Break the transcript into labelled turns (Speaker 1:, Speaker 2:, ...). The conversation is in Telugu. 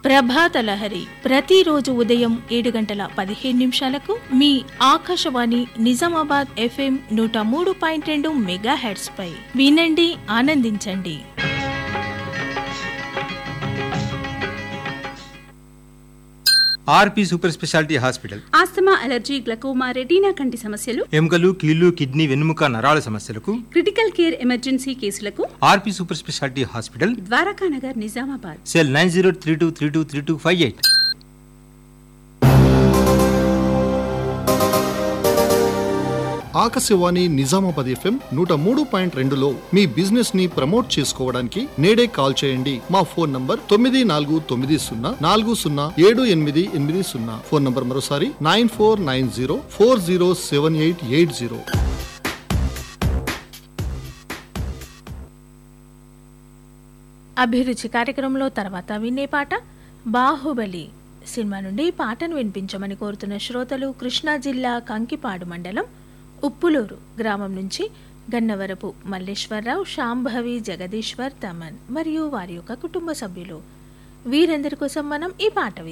Speaker 1: ప్రభాత లహరి ప్రతిరోజు ఉదయం ఏడు గంటల పదిహేను నిమిషాలకు మీ ఆకాశవాణి నిజామాబాద్ ఎఫ్ఎం నూట మూడు పాయింట్ రెండు మెగా హెడ్స్ పై వినండి ఆనందించండి
Speaker 2: RP super speciality hospital
Speaker 3: asthma allergy glaucoma retina కంటి సమస్యలు
Speaker 2: ఎముకలు కీళ్లు కిడ్నీ వెన్నుముక నరాల సమస్యలకు
Speaker 3: క్రిటికల్ కేర్ ఎమర్జెన్సీ కేసులకు
Speaker 2: RP super speciality hospital
Speaker 3: Dwarakanagar Nizamabad
Speaker 2: cell nine zero three two three two three two five eight
Speaker 4: Akashvani Nizamabad FM నూట మూడు పాయింట్ రెండులో మీ బిజినెస్ ని ప్రమోట్ చేసుకోవడానికి నేడే కాల్ చేయండి మా ఫోన్ నంబర్ తొమ్మిది నాలుగు తొమ్మిది సున్నా నాలుగు సున్నా ఏడు ఎనిమిది ఎనిమిది సున్నా ఫోన్ నంబర్ మరోసారి nine four nine zero four zero seven eight eight zero
Speaker 1: అభిరుచి కార్యక్రమంలో తర్వాత వినే పాట బాహుబలి సినిమా నుండి పాటను వినిపించమని కోరుతున్న శ్రోతలు కృష్ణా జిల్లా కంకిపాడు మండలం ఉప్పులూరు గ్రామం నుంచి గన్నవరపు మల్లేశ్వరరావు శాంభవి జగదీశ్వర్ తమన్ మరియు వారి యొక్క కుటుంబ సభ్యులు వీరందరి కోసం మనం ఈ పాట విందాం.